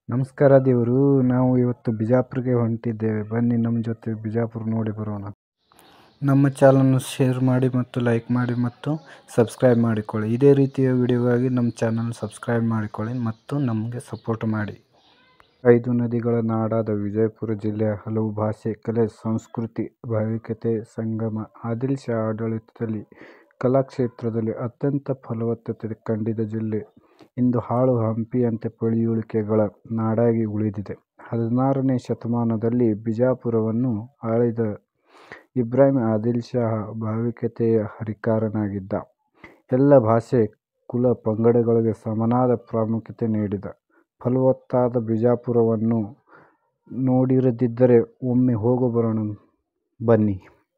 ನಮಸ್ಕಾರ ದೇವರು ನಾವು ಇವತ್ತು ಬಿಜಾಪುರಕ್ಕೆ ಹೊಂಟಿದ್ದೇವೆ ಬನ್ನಿ ನಮ್ಮ ಜೊತೆ ಬಿಜಾಪುರ ನೋಡಿ ಬರೋಣ ನಮ್ಮ ಚಾನಲನ್ನು ಶೇರ್ ಮಾಡಿ ಮತ್ತು ಲೈಕ್ ಮಾಡಿ ಮತ್ತು ಸಬ್ಸ್ಕ್ರೈಬ್ ಮಾಡಿಕೊಳ್ಳಿ ಇದೇ ರೀತಿಯ ವಿಡಿಯೋಗಾಗಿ ನಮ್ಮ ಚಾನಲ್ ಸಬ್ಸ್ಕ್ರೈಬ್ ಮಾಡಿಕೊಳ್ಳಿ ಮತ್ತು ನಮಗೆ ಸಪೋರ್ಟ್ ಮಾಡಿ ಐದು ನದಿಗಳ ನಾಡಾದ ವಿಜಯಪುರ ಜಿಲ್ಲೆಯ ಹಲವು ಭಾಷೆ ಕಲೆ ಸಂಸ್ಕೃತಿ ಭಾವಿಕತೆ ಸಂಗಮ ಆದಿಲ್ ಶಾ ಆಡಳಿತದಲ್ಲಿ ಕಲಾ ಕ್ಷೇತ್ರದಲ್ಲಿ ಅತ್ಯಂತ ಫಲವತ್ತತೆ ಕಂಡಿದ್ದ ಜಿಲ್ಲೆ ಇಂದು ಹಾಳು ಹಂಪಿಯಂತೆ ಪಳಿಯುಳಿಕೆಗಳ ನಾಡಾಗಿ ಉಳಿದಿದೆ ಹದಿನಾರನೇ ಶತಮಾನದಲ್ಲಿ ಬಿಜಾಪುರವನ್ನು ಆಳಿದ ಇಬ್ರಾಹಿಂ ಆದಿಲ್ ಶಾ ಭಾವಿಕತೆಯ ಹರಿಕಾರನಾಗಿದ್ದ ಎಲ್ಲ ಭಾಷೆ ಕುಲ ಪಂಗಡಗಳಿಗೆ ಸಮನಾದ ಪ್ರಾಮುಖ್ಯತೆ ನೀಡಿದ ಫಲವತ್ತಾದ ಬಿಜಾಪುರವನ್ನು ನೋಡಿರದಿದ್ದರೆ ಒಮ್ಮೆ ಹೋಗಿ ಬರೋಣ ಬನ್ನಿ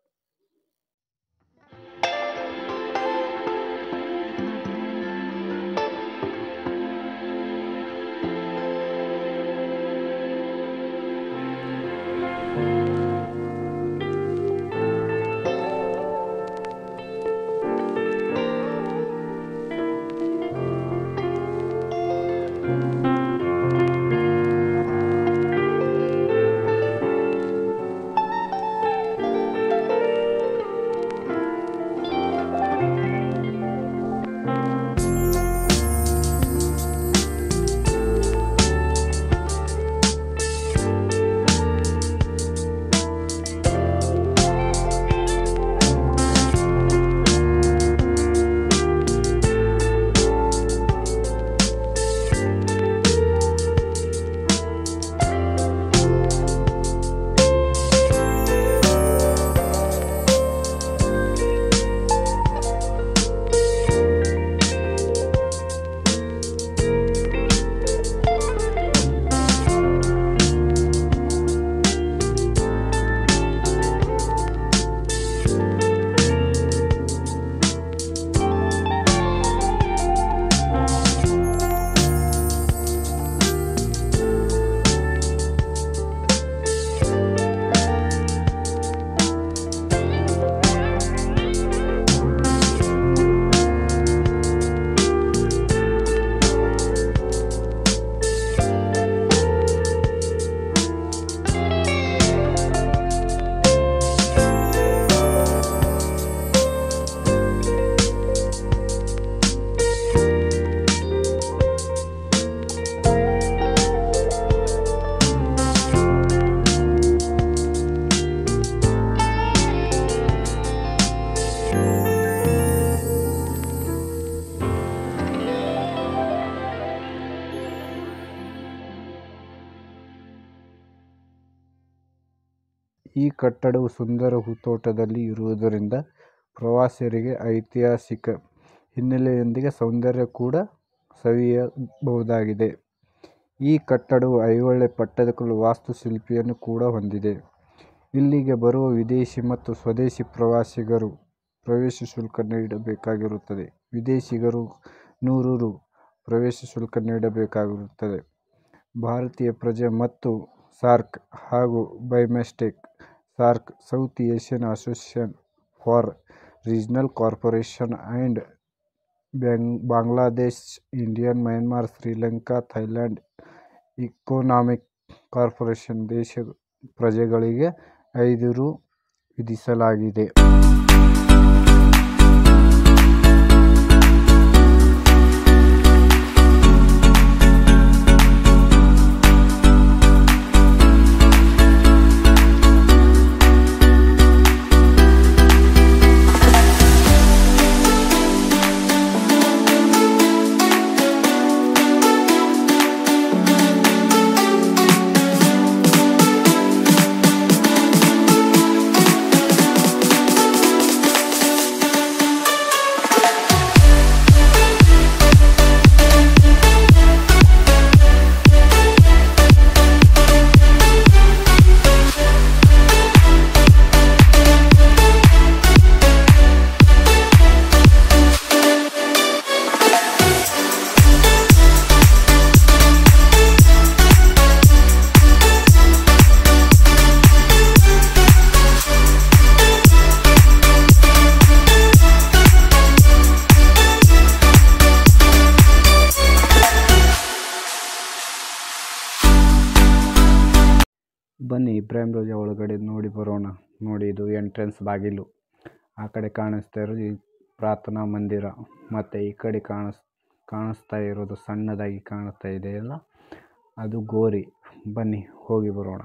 ಈ ಕಟ್ಟಡವು ಸುಂದರ ಹೂತೋಟದಲ್ಲಿ ಇರುವುದರಿಂದ ಪ್ರವಾಸಿಗರಿಗೆ ಐತಿಹಾಸಿಕ ಹಿನ್ನೆಲೆಯೊಂದಿಗೆ ಸೌಂದರ್ಯ ಕೂಡ ಸವಿಯಬಹುದಾಗಿದೆ ಈ ಕಟ್ಟಡವು ಐಹೊಳೆ ಪಟ್ಟದಕಲ್ಲು ವಾಸ್ತುಶಿಲ್ಪವನ್ನು ಕೂಡ ಹೊಂದಿದೆ ಇಲ್ಲಿಗೆ ಬರುವ ವಿದೇಶಿ ಮತ್ತು ಸ್ವದೇಶಿ ಪ್ರವಾಸಿಗರು ಪ್ರವೇಶ ಶುಲ್ಕ ನೀಡಬೇಕಾಗಿರುತ್ತದೆ ವಿದೇಶಿಗರು ನೂರು ರು ಪ್ರವೇಶ ಶುಲ್ಕ ನೀಡಬೇಕಾಗಿರುತ್ತದೆ ಭಾರತೀಯ ಪ್ರಜೆ ಮತ್ತು ಸಾರ್ಕ್ ಹಾಗೂ BIMSTEC SAARC South Asian Association for Regional Cooperation and Bangladesh India Myanmar Sri Lanka Thailand economic corporation ದೇಶದ ಪ್ರಜೆಗಳಿಗೆ ಐದು ರು ವಿಧಿಸಲಾಗಿದೆ ಬನ್ನಿ ಇಬ್ರಾಹಿಂ ರೋಜಾ ಒಳಗಡೆ ನೋಡಿ ಬರೋಣ ನೋಡಿ ಇದು ಎಂಟ್ರೆನ್ಸ್ ಬಾಗಿಲು ಆ ಕಡೆ ಕಾಣಿಸ್ತಾ ಇರೋದು ಈ ಪ್ರಾರ್ಥನಾ ಮಂದಿರ ಮತ್ತು ಈ ಕಡೆ ಕಾಣಿಸ್ ಕಾಣಿಸ್ತಾ ಇರೋದು ಸಣ್ಣದಾಗಿ ಕಾಣಿಸ್ತಾ ಇದೆಯಲ್ಲ ಅದು ಗೋರಿ ಬನ್ನಿ ಹೋಗಿ ಬರೋಣ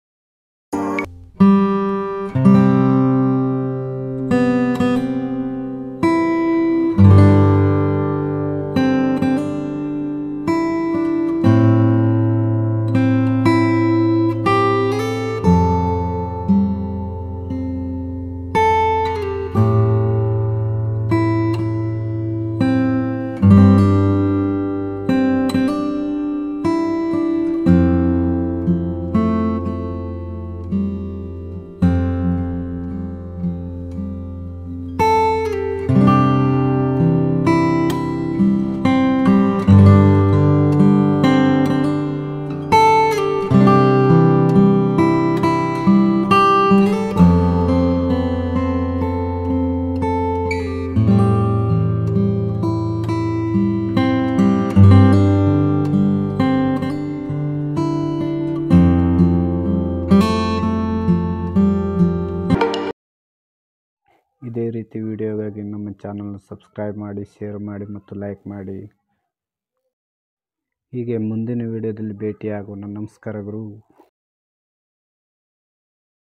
ಇದೇ ರೀತಿ ವಿಡಿಯೋಗಾಗಿ ನಮ್ಮ ಚಾನಲ್ನ ಸಬ್ಸ್ಕ್ರೈಬ್ ಮಾಡಿ ಶೇರ್ ಮಾಡಿ ಮತ್ತು ಲೈಕ್ ಮಾಡಿ ಹೀಗೆ ಮುಂದಿನ ವಿಡಿಯೋದಲ್ಲಿ ಭೇಟಿಯಾಗೋಣ ನಮಸ್ಕಾರಗಳು